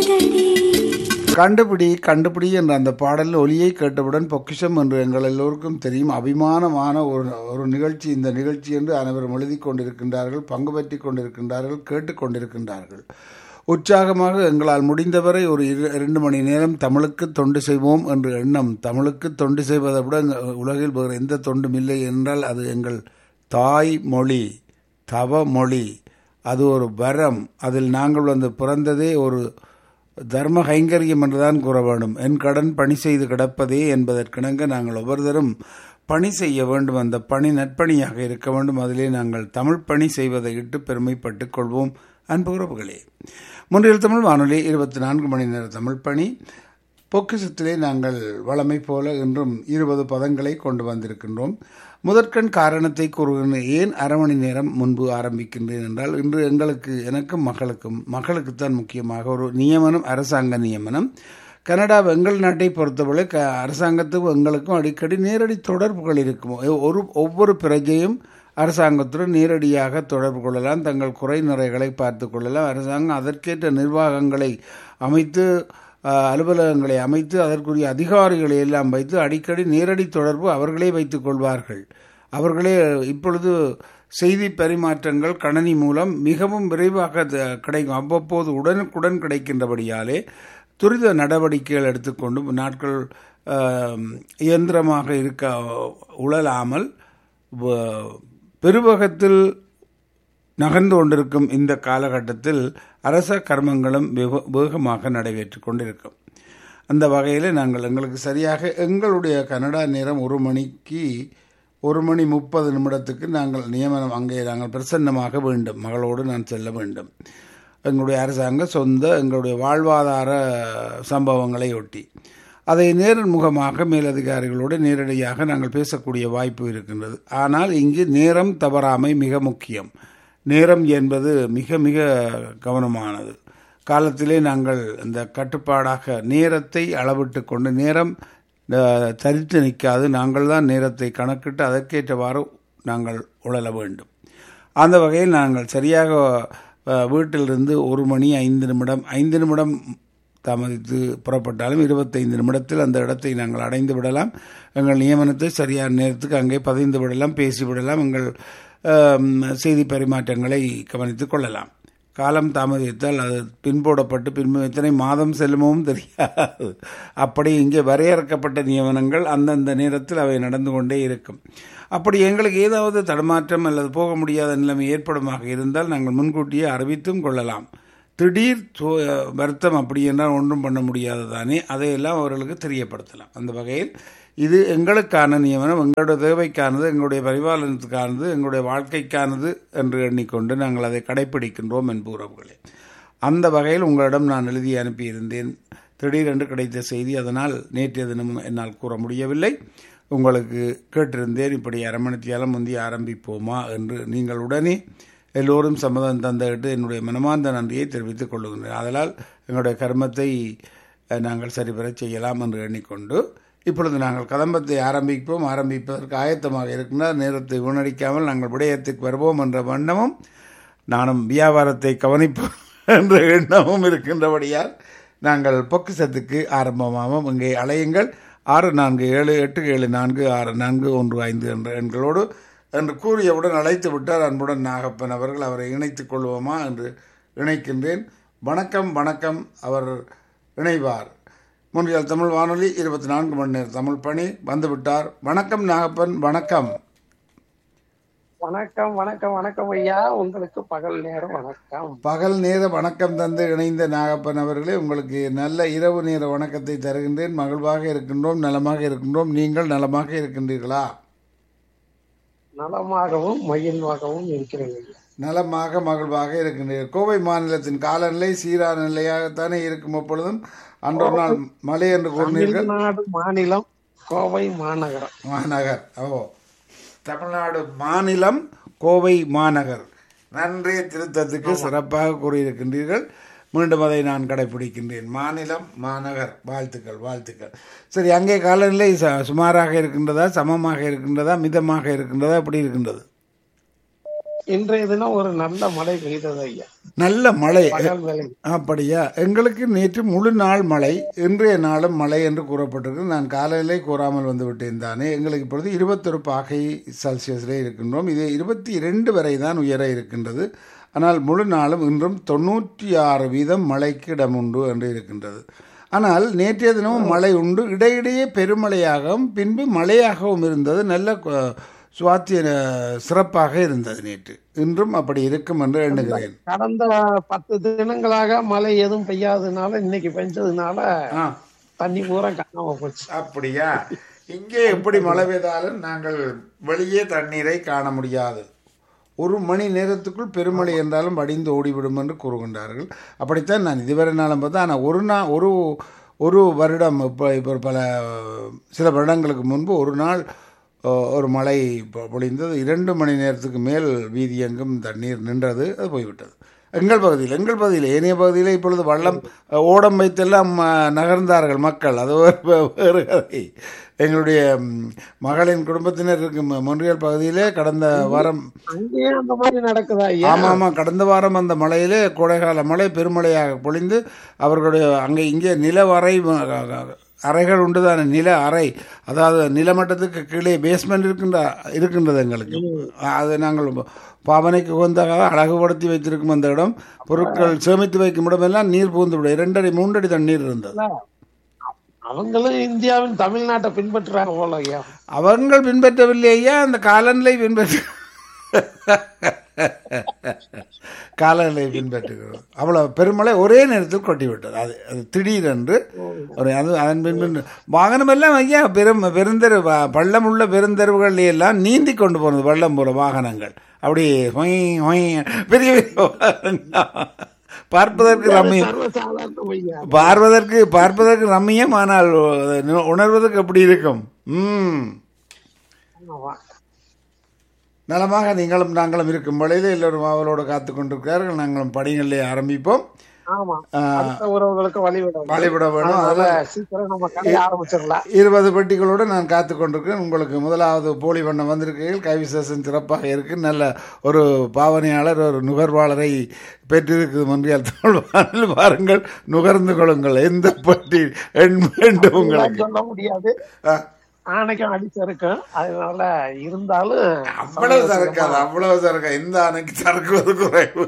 என்றடி கண்டுபிடி கண்டுபிடி என்ற அந்த பாடல் ஒலியை கேட்டவுடன் பொக்கிஷம் என்று எங்கள் எல்லோருக்கும் தெரியும் அபிமானமான ஒரு ஒரு நிகழ்ச்சி இந்த நிகழ்ச்சி என்று அனைவரும் எழுதி கொண்டிருக்கின்றார்கள் பங்கு பெற்றிக் கொண்டிருக்கின்றார்கள் கேட்டுக்கொண்டிருக்கின்றார்கள் உற்சாகமாக எங்களால் முடிந்தவரை ஒரு இரு- இரண்டு மணி நேரம் தமிழுக்கு தொண்டு செய்வோம் என்ற எண்ணம் தமிழுக்கு தொண்டு செய்வதை விட எங்க- உலகில் வேறு எந்த தொண்டும் இல்லை என்றால் அது எங்கள் தாய் மொழி தவ மொழி அது ஒரு வரம் அதில் நாங்கள் வந்து பிறந்ததே ஒரு தர்ம கைங்கரியம் என்றுதான் கூற வேண்டும் என் கடன் பணி செய்து கிடப்பதே என்பதற்கிணங்க நாங்கள் ஒவ்வொருத்தரும் பணி செய்ய வேண்டும் அந்த பணி நற்பணியாக இருக்க வேண்டும் அதிலே நாங்கள் தமிழ் பணி செய்வதை இட்டு பெருமைப்பட்டுக் கொள்வோம் அன்பு உறவுகளே முன்றில் தமிழ் வானொலி இருபத்தி நான்கு மணி நேர தமிழ் பணி பொக்கிஷத்திலே நாங்கள் வளமை போல இன்றும் இருபது பதங்களை கொண்டு வந்திருக்கின்றோம் முதற்கண் காரணத்தை கூறுகின்ற ஏன் அரை மணி நேரம் முன்பு ஆரம்பிக்கின்றேன் என்றால் இன்று எங்களுக்கு எனக்கும் மகளுக்கும் மகளுக்குத்தான் முக்கியமாக ஒரு நியமனம் அரசாங்க நியமனம் கனடா எங்கள் நாட்டை பொறுத்தவரை க அரசாங்கத்துக்கும் எங்களுக்கும் அடிக்கடி நேரடி தொடர்புகள் இருக்கும் ஒரு ஒவ்வொரு பிரஜையும் அரசாங்கத்துடன் நேரடியாக தொடர்பு கொள்ளலாம் தங்கள் குறை நிறைகளை பார்த்து கொள்ளலாம் அரசாங்கம் அதற்கேற்ற நிர்வாகங்களை அமைத்து அஹ், அலுவலகங்களை அமைத்து அதற்குரிய அதிகாரிகளை எல்லாம் வைத்து அடிக்கடி நேரடி தொடர்பு அவர்களே வைத்துக் கொள்வார்கள் அவர்களே இப்பொழுது செய்தி பரிமாற்றங்கள் கணனி மூலம் மிகவும் விரைவாக த- கிடைக்கும் அவ்வப்போது உடனுக்குடன் கிடைக்கின்றபடியாலே துரித நடவடிக்கைகள் எடுத்துக்கொண்டு நாட்கள் அஹ், இயந்திரமாக இருக்க உழலாமல் வ- பெருவகத்தில் நகர்ந்து கொண்டிருக்கும் இந்த காலகட்டத்தில் அரச கர்மங்களும் வெகு- வேகமாக நடைபெற்று கொண்டிருக்கும் அந்த வகையில் நாங்கள் எங்களுக்கு சரியாக எங்களுடைய கனடா நேரம் ஒரு மணிக்கு ஒரு மணி முப்பது நிமிடத்துக்கு நாங்கள் நியமனம் அங்கே நாங்கள் பிரசன்னமாக வேண்டும் மகளோடு நான் செல்ல வேண்டும் எங்களுடைய அரசாங்க சொந்த எங்களுடைய வாழ்வாதார சம்பவங்களை ஒட்டி அதை நேர்முகமாக மேலதிகாரிகளோடு நேரடியாக நாங்கள் பேசக்கூடிய வாய்ப்பு இருக்கின்றது ஆனால் இங்கு நேரம் தவறாமை மிக முக்கியம் நேரம் என்பது மிக மிக கவனமானது காலத்திலே நாங்கள் இந்த கட்டுப்பாடாக நேரத்தை அளவிட்டு கொண்டு நேரம் அஹ், தரித்து நிற்காது நாங்கள் தான் நேரத்தை கணக்கிட்டு அதற்கேற்றவாறு நாங்கள் உழல வேண்டும் அந்த வகையில் நாங்கள் சரியாக அஹ், வீட்டிலிருந்து ஒரு மணி ஐந்து நிமிடம் ஐந்து நிமிடம் தாமதித்து புறப்பட்டாலும் இருபத்தைந்து நிமிடத்தில் அந்த இடத்தை நாங்கள் அடைந்து விடலாம் எங்கள் நியமனத்தை சரியான நேரத்துக்கு அங்கே பதிந்து விடலாம் பேசிவிடலாம் எங்கள் ஆம், செய்தி பரிமாற்றங்களை கவனித்துக் கொள்ளலாம் காலம் தாமதித்தால் அது பின்போடப்பட்டு பின்பு எத்தனை மாதம் செல்லுமோவும் தெரியாது அப்படி இங்கே வரையறுக்கப்பட்ட நியமனங்கள் அந்தந்த நேரத்தில் அவை நடந்து கொண்டே இருக்கும் அப்படி எங்களுக்கு ஏதாவது தடுமாற்றம் அல்லது போக முடியாத நிலைமை ஏற்படுமாக இருந்தால் நாங்கள் முன்கூட்டியே அறிவித்தும் கொள்ளலாம் திடீர் சோ- வருத்தம் அப்படி என்றால் ஒன்றும் பண்ண முடியாது தானே அதையெல்லாம் அவர்களுக்கு தெரியப்படுத்தலாம் அந்த வகையில் இது எங்களுக்கான நியமனம் எங்களுடைய தேவைக்கானது எங்களுடைய பரிபாலனத்துக்கானது எங்களுடைய வாழ்க்கைக்கானது என்று எண்ணிக்கொண்டு நாங்கள் அதை கடைப்பிடிக்கின்றோம் என்பு உறவுகளே அந்த வகையில் உங்களிடம் நான் எழுதி அனுப்பியிருந்தேன் திடீரென்று கிடைத்த செய்தி அதனால் நேற்றைய தினம் என்னால் கூற முடியவில்லை உங்களுக்கு கேட்டிருந்தேன் இப்படி அரமணித்தியாலம் முந்தி ஆரம்பிப்போமா என்று நீங்கள் உடனே எல்லோரும் சம்மதம் தந்துவிட்டு என்னுடைய மனமார்ந்த நன்றியை தெரிவித்துக் கொள்ளுகின்றேன் அதனால் எங்களுடைய கர்மத்தை அஹ், நாங்கள் சரிபெறச் செய்யலாம் என்று எண்ணிக்கொண்டு இப்பொழுது நாங்கள் கதம்பத்தை ஆரம்பிப்போம் ஆரம்பிப்பதற்கு ஆயத்தமாக இருக்கின்றார் நேரத்தை வீணடிக்காமல் நாங்கள் விடயத்துக்கு வருவோம் என்ற வண்ணமும் நானும் வியாபாரத்தை கவனிப்போம் என்ற எண்ணமும் இருக்கின்றபடியால் நாங்கள் பொக்கிசத்துக்கு ஆரம்பமாகவும் இங்கே அலையுங்கள் ஆறு நான்கு ஏழு எட்டு ஏழு நான்கு ஆறு நான்கு ஒன்று ஐந்து என்ற எண்களோடு என்று கூறியவுடன் அழைத்து விட்டார் அன்புடன் நாகப்பன் அவர்கள் அவரை இணைத்துக் கொள்வோமா என்று இணைக்கின்றேன் வணக்கம் வணக்கம் அவர் இணைவார் முன்றியல் தமிழ் வானொலி இருபத்தி நான்கு மணி நேரம் தமிழ் பணி வந்துவிட்டார் வணக்கம் நாகப்பன் வணக்கம் வணக்கம் வணக்கம் வணக்கம் ஐயா உங்களுக்கு பகல் நேரம் வணக்கம் பகல் நேர வணக்கம் தந்து இணைந்த நாகப்பன் அவர்களே உங்களுக்கு நல்ல இரவு நேர வணக்கத்தை தருகின்றேன் மகிழ்வாக இருக்கின்றோம் நலமாக இருக்கின்றோம் நீங்கள் நலமாக இருக்கின்றீர்களா நலமாகவும் மகிழ்வாகவும் இருக்கிறேன் ஐயா நலமாக மகிழ்வாக இருக்கின்றீர்கள் கோவை மாநிலத்தின் காலநிலை சீரான நிலையாகத்தானே இருக்கும் எப்பொழுதும் அன்றொரு நாள் மழை என்று கூறினீர்கள் தமிழ்நாடு மாநிலம் கோவை மாநகரம் மாநகர் ஓ தமிழ்நாடு மாநிலம் கோவை மாநகர் நன்றி திருத்தத்துக்கு சிறப்பாக கூறியிருக்கின்றீர்கள் மீண்டும் அதை நான் கடைபிடிக்கின்றேன் மாநிலம் மாநகர் வாழ்த்துக்கள் வாழ்த்துக்கள் சரி அங்கே காலநிலை ச- சுமாராக இருக்கின்றதா சமமாக இருக்கின்றதா மிதமாக இருக்கின்றதா எப்படி இருக்கின்றது இன்றைய தினம் ஒரு நல்ல மழை பெய்தது ஐயா நல்ல மழை பகல் வேலை அப்படியா எங்களுக்கு நேற்று முழு நாள் மழை இன்றைய நாளும் மழை என்று கூறப்பட்டிருக்கு நான் காலையிலே கூறாமல் வந்து விட்டேன் தானே எங்களுக்கு இப்பொழுது இருபத்தொரு பாகை செல்சியஸிலே இருக்கின்றோம் இது இருபத்தி இரண்டு வரை தான் உயர இருக்கின்றது ஆனால் முழு நாளும் இன்றும் தொண்ணூற்றி ஆறு வீதம் மழைக்கு இடம் உண்டு என்று இருக்கின்றது ஆனால் நேற்றைய தினமும் மழை உண்டு இடையிடையே பெருமழையாகவும் பின்பு மழையாகவும் இருந்தது நல்ல அஹ், சுவாத்திய அஹ், சிறப்பாக இருந்தது நேற்று இன்றும் அப்படி இருக்கும் என்று எண்ணுகிறேன் கடந்த பத்து தினங்களாக மழை எதுவும் பெய்யாததுனால இன்னைக்கு பெஞ்சதுனால ஆ தண்ணி பூரா காணாம போச்சு அப்படியா இங்கே எப்படி மழை பெய்தாலும் நாங்கள் வெளியே தண்ணீரை காண முடியாது ஒரு மணி நேரத்துக்குள் பெருமழை என்றாலும் வடிந்து ஓடிவிடும் என்று கூறுகின்றார்கள் அப்படித்தான் நான் இதுவரை நாளும் பார்த்தா ஆனால் ஒரு நாள் ஒரு ஒரு வருடம் இப்போ இப்போ பல சில வருடங்களுக்கு முன்பு ஒரு நாள் அஹ், ஒரு மழை பொ- பொழிந்தது இரண்டு மணி நேரத்துக்கு மேல் வீதி எங்கும் தண்ணீர் நின்றது அது போய்விட்டது எங்கள் பகுதியில் எங்கள் பகுதியில் ஏனைய பகுதியில் இப்பொழுது வள்ளம் அஹ், ஓடம் வைத்தெல்லாம் அஹ், நகர்ந்தார்கள் மக்கள் அது ஒரு வேறு கதை எங்களுடைய ம், மகளின் குடும்பத்தினர் இருக்கும் மொன்றியல் பகுதியிலே கடந்த வாரம் அங்கேயும் அந்த மாதிரி நடக்குதா ஐயா ஆமாம் ஆமாம் கடந்த வாரம் அந்த மழையிலே கோடைகால மழை பெருமழையாக பொழிந்து அவர்களுடைய அங்கே இங்கே நிலவரை அறைகள் உண்டு தானே நில அறை அதாவது நிலமட்டத்துக்கு கீழே பேஸ்மெண்ட் இருக்கின்ற இருக்கின்றது எங்களுக்கு அது நாங்கள் பாவனைக்கு உகந்தாக அழகுபடுத்தி வைத்திருக்கும் அந்த இடம் பொருட்கள் சேமித்து வைக்கும் இடமெல்லாம் நீர் பூந்து விடும் இரண்டடி மூன்றடி தண்ணீர் இருந்தது அவங்களும் இந்தியாவின் தமிழ்நாட்டை பின்பற்றுறாங்க போல ஐயா அவர்கள் பின்பற்றவில்லை ஐயா அந்த காலநிலை பின்பற்ற காலநிலை பின்பற்றுகிறோம் அவ்வளவு பெருமழை ஒரே நேரத்தில் கொட்டிவிட்டது அது அது திடீரென்று ஒரு அது அதன் பின்பு வாகனம் எல்லாம் ஐயா பெரும் பெருந்தெரு வ- பள்ளம் உள்ள பெருந்தெருவுகள் எல்லாம் நீந்தி கொண்டு போனது வெள்ளம் போல வாகனங்கள் அப்படி ஹொய் ஹொய் பெரிய பெரிய வாகனங்கள். பார்ப்பதற்கு ரம்மியம் சர்வசாதாரண ஐயா பார்ப்பதற்கு பார்ப்பதற்கு ரம்மியம் ஆனால் உணர்வதற்கு எப்படி இருக்கும் ம் ஆமா. நலமாக நீங்களும் நாங்களும் இருக்கும் வேளையில் எல்லோரும் அவளோடு காத்து கொண்டிருக்கிறார்கள் நாங்களும் பணிகளிலே ஆரம்பிப்போம் ஆமா ஆ, அடுத்த உறவுகளுக்கு வழிவிட வழிவிட வேணும் அதனால அதெல்லாம் சீக்கிரம் நம்ம கதையை ஆரம்பிச்சிடலாம் இருபது பெட்டிகளோடு நான் காத்து கொண்டிருக்கேன் உங்களுக்கு முதலாவது போலி வண்ணம் வந்திருக்கீர்கள் கைவிசேஷம் சிறப்பாக இருக்கு நல்ல ஒரு பாவனையாளர் ஒரு நுகர்வாளரை பெற்றிருக்குது மன்றியால் தோல்வானில் பாருங்கள் நுகர்ந்து கொள்ளுங்கள் எந்த பெட்டி எண் வேண்டும் உங்களுக்கு சொல்ல முடியாது ஆ, ஆணைக்கும் அடிச்சிருக்கும் அதனால இருந்தாலும் அவ்வளவு சரக்காது அவ்வளவு சரக்கா இந்த அணைக்கு சரக்குவது குறைவு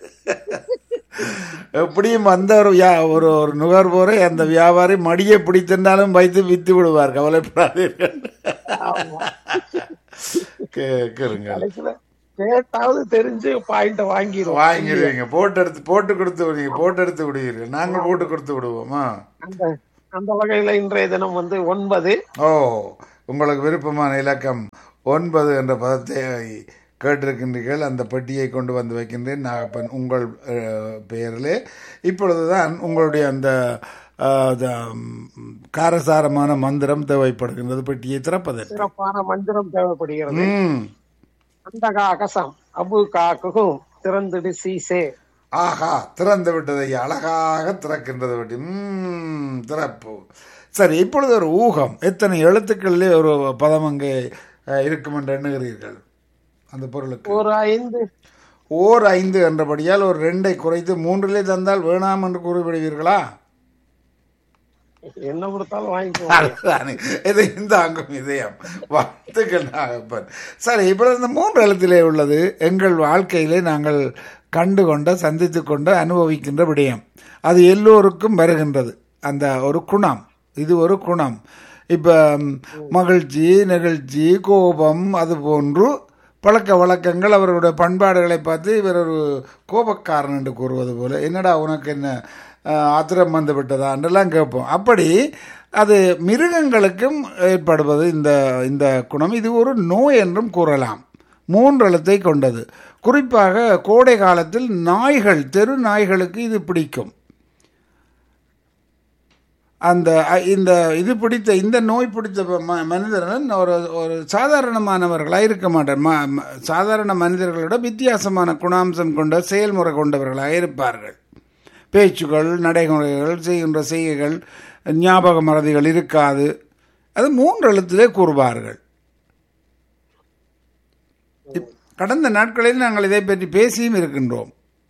எப்படியும் வந்த ஒரு வியா ஒரு ஒரு நுகர்வோரை அந்த வியாபாரி மடியை பிடித்திருந்தாலும் வைத்து வித்து விடுவார் கவலைப்படாதீர்கள் ஆமா. கேக்குறங்க கடைசியில கேட்டாவது தெரிஞ்சு பாயிண்ட வாங்கிடுவோம் வாங்கிடுவீங்க போட்டு எடுத்து போட்டு கொடுத்து விடுவீங்க போட்டு எடுத்து விடுவீர்கள் நாங்கள் போட்டு கொடுத்து விடுவோமா அந்த அந்த வகையில இன்றைய தினம் வந்து ஒன்பது ஓ உங்களுக்கு விருப்பமான இலக்கம் ஒன்பது என்ற பதத்தை கேட்டிருக்கின்றீர்கள் அந்த பெட்டியை கொண்டு வந்து வைக்கின்றேன் நாகப்பன் உங்கள் அஹ், பெயரிலே இப்பொழுதுதான் உங்களுடைய அந்த அஹ், த- ம், காரசாரமான மந்திரம் தேவைப்படுகின்றது பெட்டியை திறப்பதற்கு சிறப்பான மந்திரம் தேவைப்படுகிறது ம் அந்தகா அகசம் அபு கா குகும் திறந்துடு சீசே ஆஹா திறந்து விட்டது ஐயா அழகாக திறக்கின்றது பெட்டி ம் திறப்பு சரி இப்பொழுது ஒரு ஊகம் எத்தனை எழுத்துக்களிலே ஒரு பதம் அங்கே அஹ், இருக்கும் என்று எண்ணுகிறீர்கள் அந்த பொருளுக்கு ஒரு ஐந்து ஓர் ஐந்து என்றபடியால் ஒரு ரெண்டை குறைத்து மூன்றிலே தந்தால் வேணாம் என்று கூறிவிடுவீர்களா என்ன கொடுத்தாலும் வாங்கிக்குவோம் அதுதானே இதையும் தாங்கும் இதயம் வாழ்த்துக்கள் நாகப்பன் சரி இப்பொழுது இந்த மூன்று எழுத்திலே உள்ளது எங்கள் வாழ்க்கையிலே நாங்கள் கண்டு கொண்ட சந்தித்து கொண்ட அனுபவிக்கின்ற விடயம் அது எல்லோருக்கும் வருகின்றது அந்த ஒரு குணம் இது ஒரு குணம் இப்போ மகிழ்ச்சி நெகிழ்ச்சி கோபம் அது போன்று பழக்க வழக்கங்கள் அவர்களுடைய பண்பாடுகளை பார்த்து இவர் ஒரு கோபக்காரன் என்று கூறுவது போல என்னடா உனக்கு என்ன அஹ், ஆத்திரம் வந்து விட்டதா என்றெல்லாம் கேட்போம் அப்படி அது மிருகங்களுக்கும் ஏற்படுவது இந்த இந்த குணம் இது ஒரு நோய் என்றும் கூறலாம் மூன்று எழுத்தை கொண்டது குறிப்பாக கோடை காலத்தில் நாய்கள் தெரு நாய்களுக்கு இது பிடிக்கும் அந்த அ- இந்த இது பிடித்த இந்த நோய் பிடித்த ம- மனிதர்கள் ஒரு ஒரு சாதாரணமானவர்களாக இருக்க மாட்டார் ம- ம- சாதாரண மனிதர்களோட வித்தியாசமான குணாம்சம் கொண்ட செயல்முறை கொண்டவர்களாக இருப்பார்கள் பேச்சுகள் நடைமுறைகள் செய்கின்ற செய்கைகள் ஞாபக மறதிகள் இருக்காது அது மூன்று எழுத்திலே கூறுவார்கள் இப்- கடந்த நாட்களில் நாங்கள் இதை பற்றி பேசியும் இருக்கின்றோம்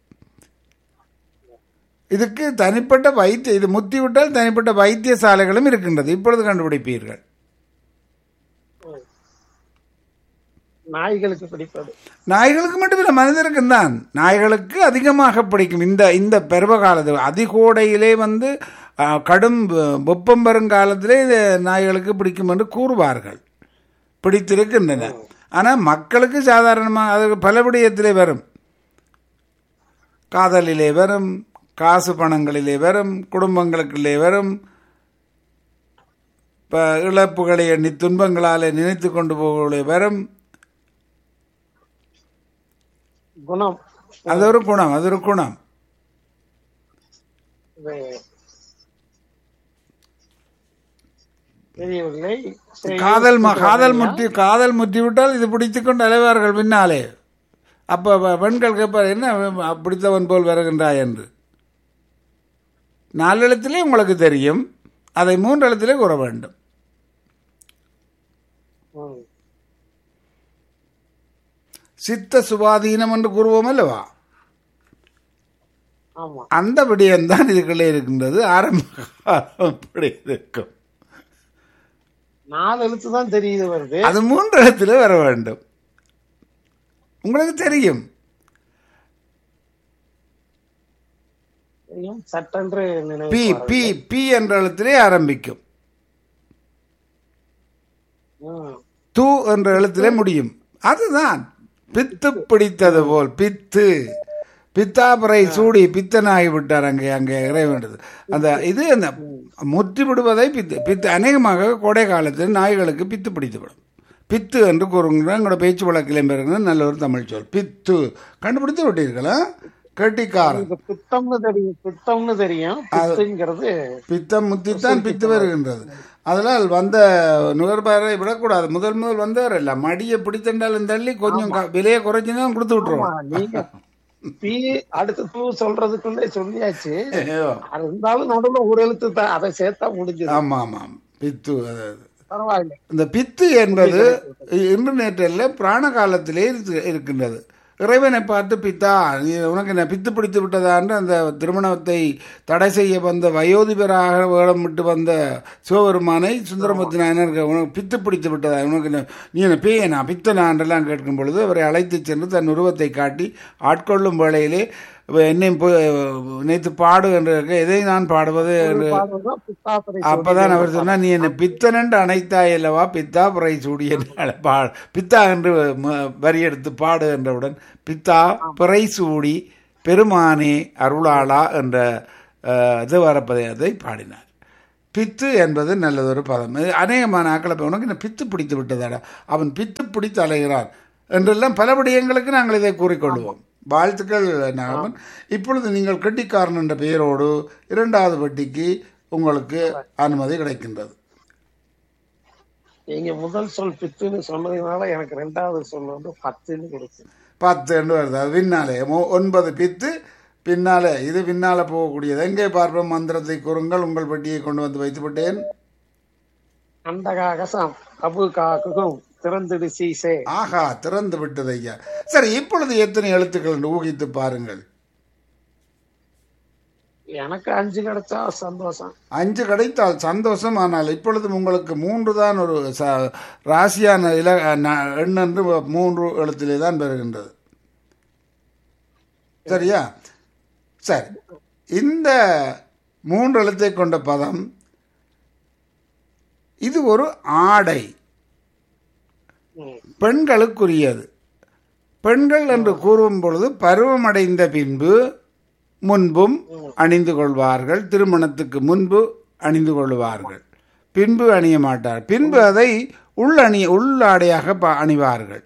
இதுக்கு தனிப்பட்ட வைத்திய இது முத்திவிட்டால் தனிப்பட்ட வைத்தியசாலைகளும் இருக்கின்றது இப்பொழுது கண்டுபிடிப்பீர்கள் நாய்களுக்கு பிடிப்பது நாய்களுக்கு மட்டுமில்லை மனிதருக்கும் தான் நாய்களுக்கு அதிகமாக பிடிக்கும் இந்த இந்த பருவ காலத்து அதிகோடையிலே வந்து ஆ, கடும் வெ- வெப்பம் வருங்காலத்திலே இது நாய்களுக்கு பிடிக்கும் என்று கூறுவார்கள் பிடித்திருக்கின்றன ஆனால் மக்களுக்கு சாதாரணமாக அது பல விடயத்திலே வரும் காதலிலே வரும் காசு பணங்களிலே வரும் குடும்பங்களுக்குள்ளே வரும் இப்போ இழப்புகளை எண்ணி துன்பங்களாலே நினைத்து கொண்டு போகலே வரும் குணம் அது ஒரு குணம் அது ஒரு குணம் இது தெரியவில்லை சரி, காதல் ம- யோசிச்சுட்டு காதல் வரேன்யா. முற்றி காதல் முற்றி விட்டால் இது பிடித்துக் கொண்டு அலைவார்கள் பின்னாலே அப்போ வ- பெண்கள் கேட்பார் என்ன அவன் பிடித்தவன் போல் வருகின்றாய் என்று நாலு எழுத்திலே உங்களுக்கு தெரியும் அதை மூன்று எழுத்திலே கூற வேண்டும் ம். சித்த சுவாதீனம் என்று கூறுவோம் அல்லவா ஆமா அந்த விடயம்தான் இதுக்குள்ளே இருக்கின்றது ஆரம்ப காலம் அப்படி இருக்கும் நாலு எழுத்து தான் தெரியுது வருது அது மூன்று எழுத்திலே வர வேண்டும் உங்களுக்கு தெரியும் தெரியும் சட்டென்று நினைவு பி வரவில்லை. பி பி என்ற எழுத்திலே ஆரம்பிக்கும் ம். து என்ற எழுத்திலே முடியும் அதுதான் பித்து பிடித்தது போல் பித்து பித்தாபரை சூடி பித்தனாகி விட்டார் அங்கே அங்கே இறைவனது அந்த இது அந்த முற்றி விடுவதை பித்து பித்து அநேகமாக கோடை காலத்தில் நாய்களுக்கு பித்து பிடித்துவிடும் பித்து என்று கூறுங்கிற எங்களோட பேச்சு வழக்கிலே பெறுகிறது நல்ல ஒரு தமிழ் சொல் பித்து கண்டுபிடித்து விட்டீர்களா கெட்டிக்காரன் இது பித்தம்னு தெரியும் பித்தம்னு தெரியும் பித்துங்கிறது பித்தம் முத்தித்தான் பித்து வருகின்றது அதனால் வந்த நுகர்பாரை விடக்கூடாது முதல் முதல் வந்தவர் இல்ல மடியை பிடித்தண்டாலும் தள்ளி கொஞ்சம் க- விலையை குறைச்சுன்னா கொடுத்து ஆமா, விட்டுருவோம் நீங்க பி அடுத்து தூ சொல்றதுக்குள்ளே சொல்லியாச்சு அது இருந்தாலும் நடுவுல ஒரு எழுத்து தான் அதை சேர்த்தா முடிஞ்சது ஆமா ஆமாம் பித்து அது அது. பரவாயில்ல இந்த பித்து என்பது இன்று நேற்றில் பிராண காலத்திலே இருக்கு- இருக்கின்றது இறைவனை பார்த்து பித்தா நீ உனக்கு என்ன பித்து பிடித்து விட்டதான்னு அந்த திருமணத்தை தடை செய்ய வந்த வயோதிபராக வேடமிட்டு வந்த சிவபெருமானை சுந்தரமூர்த்தி நாயனர் உனக்கு பித்து பிடித்து விட்டதா உனக்கு என்ன- நீ என்ன பேயனா பித்தனான்றெல்லாம் கேட்கும் பொழுது அவரை அழைத்து சென்று தன் உருவத்தை காட்டி ஆட்கொள்ளும் வேளையிலே என்னையும் போய் நேற்று பாடு என்று கேட்க, எதை நான் பாடுவது என்று பாடுறதுதான் பித்தாப்பரை அப்பதான் அவர் சொன்னா நீ என்ன பித்தனென்று அணைத்தாய் அல்லவா பித்தா புரை சூடிய பா பித்தா என்று ம- வரி எடுத்து பாடு என்றவுடன் பித்தா பிறை சூடி பெருமானே அருளாளா என்ற அஹ், தேவாரப்பதத்தை பாடினார் பித்து என்பது நல்லதொரு பதம் இது அநேகமான ஆக்களை போய், உனக்கு என்ன பித்து பிடித்து விட்டதாடா அவன் பித்து பிடித்து அலைகிறான் என்றெல்லாம் பல விடயங்களுக்கு நாங்கள் இதை கூறிக்கொள்வோம் வாழ்த்துக்கள் நாகவன் இப்பொழுது நீங்கள் கெட்டிக்காரன் என்ற பெயரோடு இரண்டாவது வட்டிக்கு உங்களுக்கு அனுமதி கிடைக்கின்றது நீங்க முதல் சொல் பித்துன்னு சொன்னதுனால எனக்கு ரெண்டாவது சொல் வந்து பத்துன்னு கொடுத்து பத்து என்று வருது அது பின்னாலே மு- ஒன்பது பித்து பின்னாலே இது பின்னாலே போகக்கூடியது எங்கே பார்ப்போம் மந்திரத்தை கூறுங்கள் உங்கள் பெட்டியை கொண்டு வந்து வைத்து விட்டேன் அண்டகாகசம் கபு காக்குகும் திறந்துடு சீசே ஆஹா திறந்து விட்டது ஐயா சரி இப்பொழுது எத்தனை எழுத்துக்கள் என்று ஊகித்து பாருங்கள் எனக்கு அஞ்சு கிடைச்சா சந்தோஷம் அஞ்சு கிடைத்தால் சந்தோஷம் ஆனால் இப்பொழுது உங்களுக்கு மூன்று தான் ஒரு ச- ராசியான இல ந- எண் என்று மூன்று எழுத்திலே தான் பெறுகின்றது சரியா சரி இந்த மூன்று எழுத்தை கொண்ட பதம் இது ஒரு ஆடை ம். பெண்களுக்குரியது பெண்கள் என்று கூறும் பொழுது பருவமடைந்த பின்பு முன்பும் அணிந்து கொள்வார்கள் திருமணத்துக்கு முன்பு அணிந்து கொள்வார்கள் பின்பு அணிய மாட்டார் பின்பு அதை உள்ளணி உள்ளாடையாக ப- அணிவார்கள்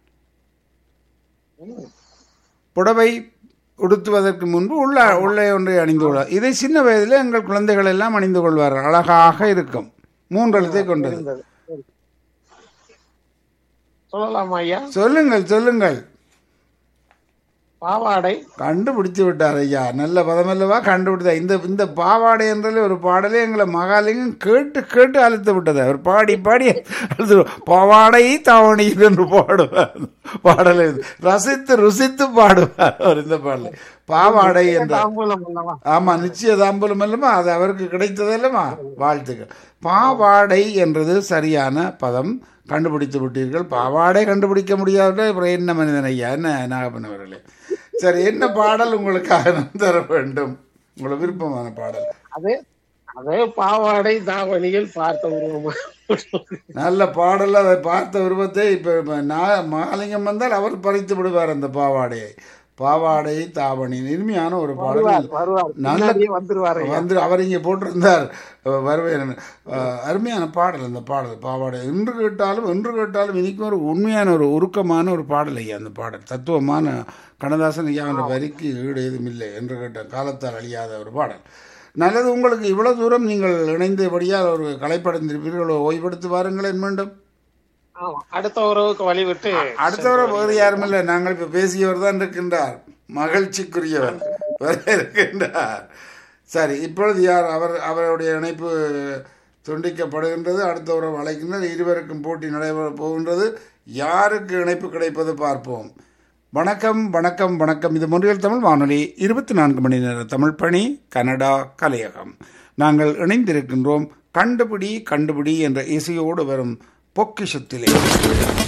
புடவை உடுத்துவதற்கு முன்பு உள்ள உள்ளே ஒன்றை அணிந்து கொள்வார் இதை சின்ன வயதில் எங்கள் குழந்தைகள் எல்லாம் அணிந்து கொள்வார்கள் அழகாக இருக்கும் மூன்று எழுத்தை கொண்டது இருந்தது சரி. சொல்லலாமா ஐயா சொல்லுங்கள் சொல்லுங்கள் பாவாடை கண்டுபிடித்து விட்டார் ஐயா நல்ல பதமல்லவா கண்டுபிடித்தார் இந்த இந்த பாவாடை என்றாலே ஒரு பாடலே எங்களை மகாலிங்கம் கேட்டு கேட்டு அழுத்து விட்டது அவர் பாடி பாடி அழுத்து பாவாடை தாவணி என்று பாடுவார் பாடலை ரசித்து ருசித்து பாடுவார் அவர் இந்த பாடலை பாவாடை என்ற தாம்பூலம் அல்லவா ஆமா நிச்சய தாம்பூலம் அல்லமா அது அவருக்கு கிடைத்தது அல்லமா வாழ்த்துக்கள் பாவாடை என்றது சரியான பதம் கண்டுபிடித்து விட்டீர்கள் பாவாடை கண்டுபிடிக்க முடியாத அப்புறம் என்ன மனிதன் ஐயா என்ன நாகப்பன் அவர்களே சரி என்ன பாடல் உங்களுக்காக நான் தர வேண்டும் உங்களுக்கு விருப்பமான பாடல் அதே அதே பாவாடை தாவணியில் பார்த்த உருவமா நல்ல பாடல் அதை பார்த்த விருப்பத்தை இப்போ நான் மகாலிங்கம் வந்தால் அவர் பறித்து விடுவார் அந்த பாவாடையை பாவாடை தாவணி இனிமையான ஒரு பாடல் வருவார் நல்ல பின்னாடியே வந்துருவாரு வந்து அவர் இங்கே போட்டிருந்தார் அஹ் வருவேன் அஹ் அருமையான பாடல் அந்த பாடல் பாவாடை என்று கேட்டாலும் என்று கேட்டாலும் இன்னைக்கும் ஒரு உண்மையான ஒரு உருக்கமான ஒரு பாடல் ஐயா அந்த பாடல் தத்துவமான கண்ணதாசன் ஐயா என்ற வரிக்கு ஈடு ஏதும் இல்லை என்று கேட்ட காலத்தால் அழியாத ஒரு பாடல் நல்லது உங்களுக்கு இவ்வளவு தூரம் நீங்கள் இணைந்தபடியால் ஒரு கலைப்படைந்திருப்பீர்களோ ஓய்வெடுத்து வாருங்களேன் மீண்டும் ஆமா அடுத்த உறவுக்கு வழிவிட்டு அடுத்தவரை வேறு யாரும் இல்லை நாங்கள் இப்ப பேசியவர் தான் இருக்கின்றார் மகிழ்ச்சிக்குரியவர் வேற இருக்கின்றார் சரி இப்பொழுது யார் அவர் அவருடைய இணைப்பு துண்டிக்கப்படுகின்றது அடுத்தவரை அழைக்கின்றது இருவருக்கும் போட்டி நடைபெற போகின்றது யாருக்கு இணைப்பு கிடைப்பது பார்ப்போம் வணக்கம் வணக்கம் வணக்கம் இது மொழியல் தமிழ் வானொலி இருபத்தி நான்கு மணி நேர தமிழ் பணி கனடா கலையகம் நாங்கள் இணைந்திருக்கின்றோம் கண்டுபிடி கண்டுபிடி என்ற இசையோடு வரும் பொக்கிஷத்திலே